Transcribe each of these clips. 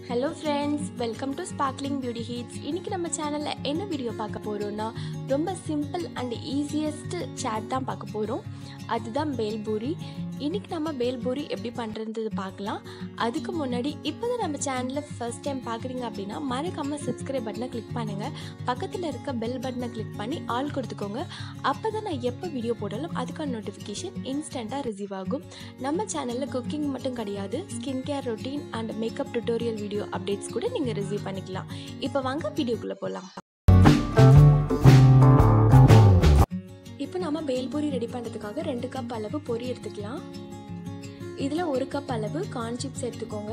hello friends welcome to sparkling beauty heats இன்றைக்கி நம்ம சேனலில் என்ன வீடியோ பார்க்க போகிறோம்னா ரொம்ப சிம்பிள் அண்ட் ஈஸியஸ்ட் சேட் தான் பார்க்க போகிறோம் அதுதான் பேல்பூரி இன்றைக்கி நம்ம பேல்பூரி எப்படி பண்ணுறது பார்க்கலாம் அதுக்கு முன்னாடி இப்போ தான் நம்ம சேனலில் ஃபர்ஸ்ட் டைம் பார்க்குறீங்க அப்படின்னா மறக்காமல் சப்ஸ்கிரைப் பட்டனை கிளிக் பண்ணுங்கள் பக்கத்தில் இருக்க பெல் பட்டனை கிளிக் பண்ணி ஆல் கொடுத்துக்கோங்க அப்போ தான் நான் எப்போ வீடியோ போட்டாலும் அதுக்கான நோட்டிஃபிகேஷன் இன்ஸ்டண்ட்டாக ரிசீவ் ஆகும் நம்ம சேனலில் குக்கிங் மட்டும் கிடையாது skin care routine and makeup tutorial video updates கூட நீங்கள் ரிசீவ் பண்ணிக்கலாம் இப்போ வாங்க வீடியோக்குள்ளே போகலாம் இப்போ நம்ம பேல்பூரி ரெடி பண்ணுறதுக்காக ரெண்டு கப் அளவு பொரி எடுத்துக்கலாம் இதில் ஒரு கப் அளவு கார்ன் சிப்ஸ் எடுத்துக்கோங்க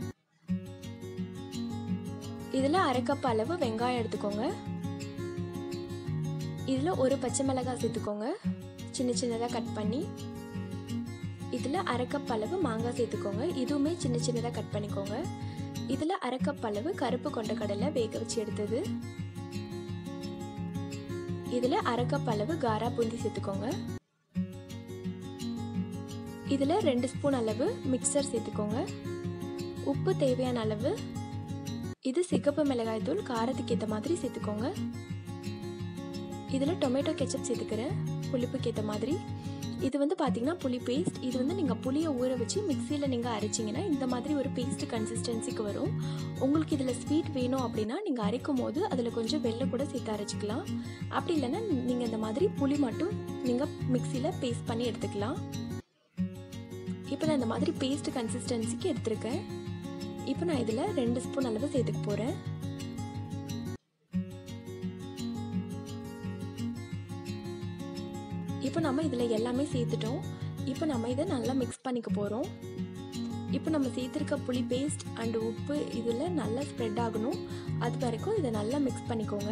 இதில் அரை கப் அளவு வெங்காயம் எடுத்துக்கோங்க இதில் ஒரு பச்சை மிளகாய் சேர்த்துக்கோங்க சின்ன சின்னதாக கட் பண்ணி இதில் அரை கப் அளவு மாங்காய் சேர்த்துக்கோங்க இதுவுமே சின்ன சின்னதாக கட் பண்ணிக்கோங்க இதில் அரை கப் அளவு கருப்பு கொண்ட கடலை வேக வச்சு எடுத்தது இதில் அரை கப் அளவு காரா பூந்தி சேர்த்துக்கோங்க இதில் ரெண்டு ஸ்பூன் அளவு மிக்சர் சேர்த்துக்கோங்க உப்பு தேவையான அளவு இது சிகப்பு மிளகாய் தூள் காரத்துக்கு ஏற்ற மாதிரி சேர்த்துக்கோங்க இதில் டொமேட்டோ கெச்சப் சேர்த்துக்கிறேன் புளிப்புக்கு ஏற்ற மாதிரி இது வந்து பார்த்தீங்கன்னா புளி பேஸ்ட் இது வந்து நீங்கள் புளியை ஊற வச்சு மிக்சியில் நீங்கள் அரைச்சிங்கன்னா இந்த மாதிரி ஒரு பேஸ்ட் கன்சிஸ்டன்சிக்கு வரும் உங்களுக்கு இதில் ஸ்வீட் வேணும் அப்படின்னா நீங்கள் அரைக்கும் போது அதில் கொஞ்சம் வெள்ளை கூட சேர்த்து அரைச்சிக்கலாம் அப்படி இல்லைன்னா நீங்கள் இந்த மாதிரி புளி மட்டும் நீங்கள் மிக்சியில் பேஸ்ட் பண்ணி எடுத்துக்கலாம் இப்போ நான் இந்த மாதிரி பேஸ்ட் கன்சிஸ்டன்சிக்கு எடுத்திருக்கேன் இப்போ நான் இதில் ரெண்டு ஸ்பூன் அளவு சேர்த்துக்க போகிறேன் இப்போ நம்ம இதில் எல்லாமே சேர்த்துட்டோம் இப்போ நம்ம இதை நல்லா மிக்ஸ் பண்ணிக்க போகிறோம் இப்போ நம்ம சேர்த்துருக்க புளி பேஸ்ட் அண்ட் உப்பு இதில் நல்லா ஸ்ப்ரெட் ஆகணும் அது வரைக்கும் இதை நல்லா மிக்ஸ் பண்ணிக்கோங்க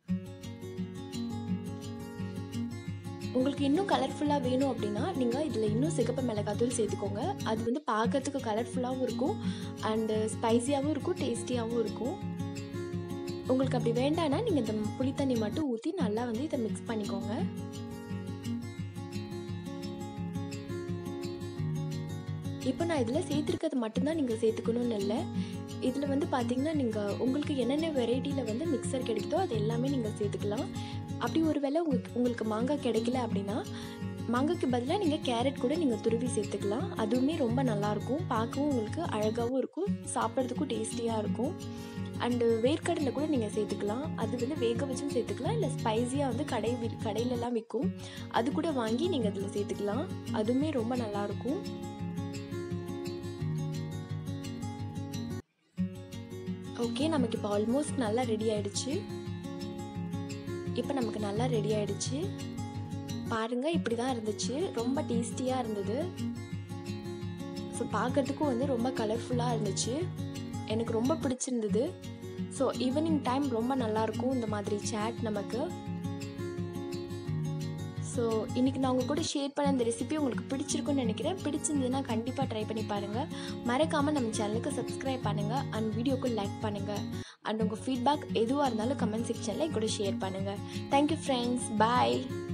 உங்களுக்கு இன்னும் கலர்ஃபுல்லாக வேணும் அப்படின்னா நீங்கள் இதில் இன்னும் சிகப்பு மிளகாத்தூள் சேர்த்துக்கோங்க அது வந்து பார்க்கறதுக்கு கலர்ஃபுல்லாகவும் இருக்கும் அண்டு ஸ்பைஸியாகவும் இருக்கும் டேஸ்டியாகவும் இருக்கும் உங்களுக்கு அப்படி வேண்டாம்னா நீங்கள் இந்த புளித்தண்ணி மட்டும் ஊற்றி நல்லா வந்து இதை மிக்ஸ் பண்ணிக்கோங்க இப்போ நான் இதில் சேர்த்துருக்கிறது மட்டும்தான் நீங்கள் சேர்த்துக்கணும்னு இல்லை இதில் வந்து பார்த்தீங்கன்னா நீங்கள் உங்களுக்கு என்னென்ன வெரைட்டியில் வந்து மிக்சர் கிடைக்குதோ அது எல்லாமே நீங்கள் சேர்த்துக்கலாம் அப்படி ஒரு வேளை உங்களுக்கு உங்களுக்கு மாங்காய் கிடைக்கல அப்படின்னா மாங்காய்க்கு பதிலாக நீங்கள் கேரட் கூட நீங்கள் துருவி சேர்த்துக்கலாம் அதுவுமே ரொம்ப நல்லாயிருக்கும் பார்க்கவும் உங்களுக்கு அழகாகவும் இருக்கும் சாப்பிட்றதுக்கும் டேஸ்டியாக இருக்கும் அண்டு வேர்க்கடலை கூட நீங்கள் சேர்த்துக்கலாம் அது வந்து வேக வச்சும் சேர்த்துக்கலாம் இல்லை ஸ்பைஸியாக வந்து கடை வி கடையிலலாம் விற்கும் அது கூட வாங்கி நீங்கள் அதில் சேர்த்துக்கலாம் அதுவுமே ரொம்ப நல்லாயிருக்கும் ஓகே நமக்கு இப்போ ஆல்மோஸ்ட் நல்லா ரெடி ஆயிடுச்சு இப்போ நமக்கு நல்லா ரெடி ஆயிடுச்சு பாருங்க இப்படி தான் இருந்துச்சு ரொம்ப டேஸ்டியாக இருந்தது ஸோ பார்க்கறதுக்கும் வந்து ரொம்ப கலர்ஃபுல்லாக இருந்துச்சு எனக்கு ரொம்ப பிடிச்சிருந்தது ஸோ ஈவினிங் டைம் ரொம்ப நல்லாயிருக்கும் இந்த மாதிரி சேட் நமக்கு ஸோ இன்றைக்கி நான் உங்கள் கூட ஷேர் பண்ண இந்த ரெசிபி உங்களுக்கு பிடிச்சிருக்குன்னு நினைக்கிறேன் பிடிச்சிருந்ததுன்னா கண்டிப்பாக ட்ரை பண்ணி பாருங்கள் மறக்காமல் நம்ம சேனலுக்கு சப்ஸ்கிரைப் பண்ணுங்கள் அண்ட் வீடியோக்கு லைக் பண்ணுங்கள் அண்ட் உங்கள் ஃபீட்பேக் எதுவாக இருந்தாலும் கமெண்ட் செக்ஷனில் கூட ஷேர் பண்ணுங்கள் தேங்க்யூ ஃப்ரெண்ட்ஸ் பாய்